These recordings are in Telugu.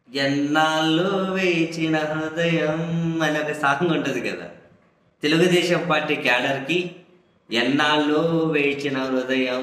ఎన్నాళ్ళు వేచిన హృదయం అని ఒక సాంగ్ ఉంటుంది కదా తెలుగుదేశం పార్టీ క్యాడర్కి ఎన్నాళ్ళు వేచిన హృదయం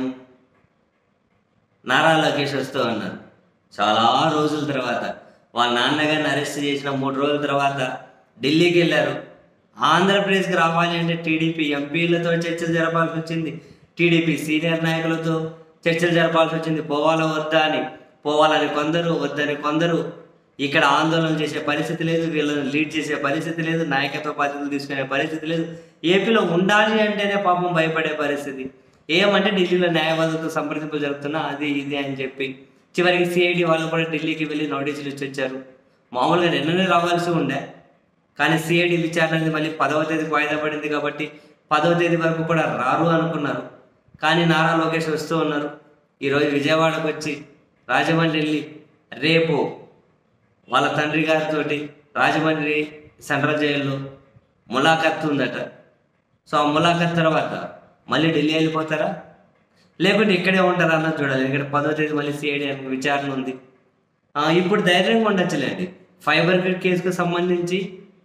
నారా లోకేష్ వస్తూ ఉన్నారు చాలా రోజుల తర్వాత వాళ్ళ నాన్నగారిని అరెస్ట్ చేసిన మూడు రోజుల తర్వాత ఢిల్లీకి వెళ్ళారు ఆంధ్రప్రదేశ్కి రావాలి అంటే టీడీపీ ఎంపీలతో చర్చలు జరపాల్సి వచ్చింది టీడీపీ సీనియర్ నాయకులతో చర్చలు జరపాల్సి వచ్చింది పోవాలా వద్దా అని పోవాలని కొందరు వద్దని కొందరు ఇక్కడ ఆందోళన చేసే పరిస్థితి లేదు వీళ్ళని లీడ్ చేసే పరిస్థితి లేదు నాయకత్వ బాధ్యతలు తీసుకునే పరిస్థితి లేదు ఏపీలో ఉండాలి అంటేనే పాపం భయపడే పరిస్థితి ఏమంటే ఢిల్లీలో న్యాయవాదులతో సంప్రదింపులు జరుపుతున్నా అది ఇది అని చెప్పి చివరికి సిఐడి వాళ్ళు కూడా ఢిల్లీకి వెళ్ళి నోటీసులు ఇచ్చి వచ్చారు మామూలుగా నిన్ననే రావాల్సి ఉండే కానీ సిఐడి విచారణ అనేది మళ్ళీ పదవ తేదీకి వాయిదా పడింది కాబట్టి పదవ తేదీ వరకు కూడా రారు అనుకున్నారు కానీ నారా లోకేష్ వస్తూ ఉన్నారు ఈరోజు విజయవాడకు వచ్చి రాజమండ్రి వెళ్ళి రేపు వాళ్ళ తండ్రి గారితో రాజమండ్రి సెంట్రల్ జైల్లో ములాఖత్ ఉందట సో ఆ ములాఖత్ తర్వాత మళ్ళీ ఢిల్లీ వెళ్ళిపోతారా లేకుంటే ఇక్కడే ఉంటారా అన్నది చూడాలి ఇక్కడ పదో తేదీ మళ్ళీ సిఐడి విచారణ ఉంది ఆ, ఇప్పుడు ధైర్యంగా ఉండొచ్చులేండి ఫైబర్ గ్రిడ్ కేసుకు సంబంధించి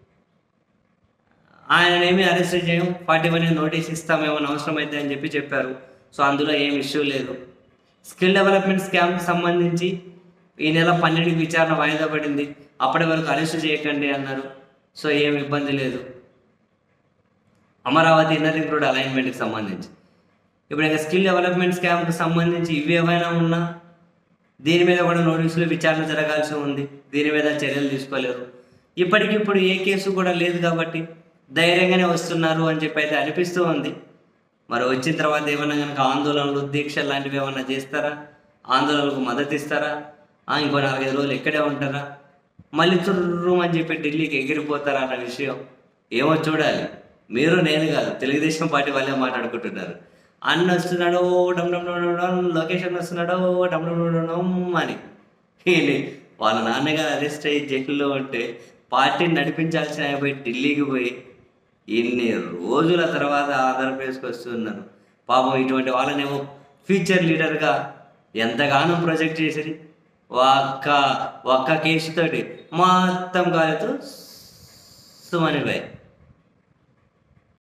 ఆయననేమి అరెస్ట్ చేయం ఫార్టీ వన్ నోటీస్ ఇస్తాం ఏమైనా అవసరం అయితే అని చెప్పి చెప్పారు సో అందులో ఏం ఇష్యూ లేదు స్కిల్ డెవలప్మెంట్ స్కామ్కి సంబంధించి ఈ నెల పన్నెండుకి విచారణ వాయిదా పడింది అప్పటి వరకు అరెస్ట్ చేయకండి అన్నారు సో ఏం ఇబ్బంది లేదు అమరావతి ఇన్నర్ రింగ్ రోడ్ అలైన్మెంట్కి సంబంధించి ఇప్పుడు ఇంకా స్కిల్ డెవలప్మెంట్ స్కామ్కి సంబంధించి ఇవి ఏమైనా ఉన్నా దీని మీద కూడా నోటీసులు విచారణ జరగాల్సి ఉంది దీని మీద చర్యలు తీసుకోలేరు ఇప్పటికిప్పుడు ఏ కేసు కూడా లేదు కాబట్టి ధైర్యంగానే వస్తున్నారు అని చెప్పి అయితే అనిపిస్తూ ఉంది మరి వచ్చిన తర్వాత ఏమన్నా కనుక ఆందోళనలు దీక్షలు లాంటివి ఏమన్నా చేస్తారా ఆందోళనలకు మద్దతు ఇస్తారా ఆ, ఇంకో నాలుగైదు రోజులు ఇక్కడే ఉంటారా మళ్ళీ చుర్రు అని చెప్పి ఢిల్లీకి ఎగిరిపోతారా అన్న విషయం ఏమో చూడాలి మీరు నేను కాదు తెలుగుదేశం పార్టీ వాళ్ళే మాట్లాడుకుంటున్నారు అన్న వస్తున్నాడు డమ్ డమ్ డమ్ డమ్ డమ్, లొకేషన్ వస్తున్నాడు డమ్ డమ్ డమ్ డమ్ డమ్ అని ఈయన వాళ్ళ నాన్నగారు అరెస్ట్ అయ్యి జైల్లో ఉంటే పార్టీని నడిపించాల్సిన ఆయన పోయి ఢిల్లీకి పోయి ఇన్ని రోజుల తర్వాత ఆంధ్రప్రదేశ్కి వస్తున్నారు పాపం ఇటువంటి వాళ్ళనేమో ఫ్యూచర్ లీడర్గా ఎంతగానో ప్రొజెక్ట్ చేసి ఒక్క ఒక్క కేసుతోటి మొత్తం కాలేదు సుమని భాయ్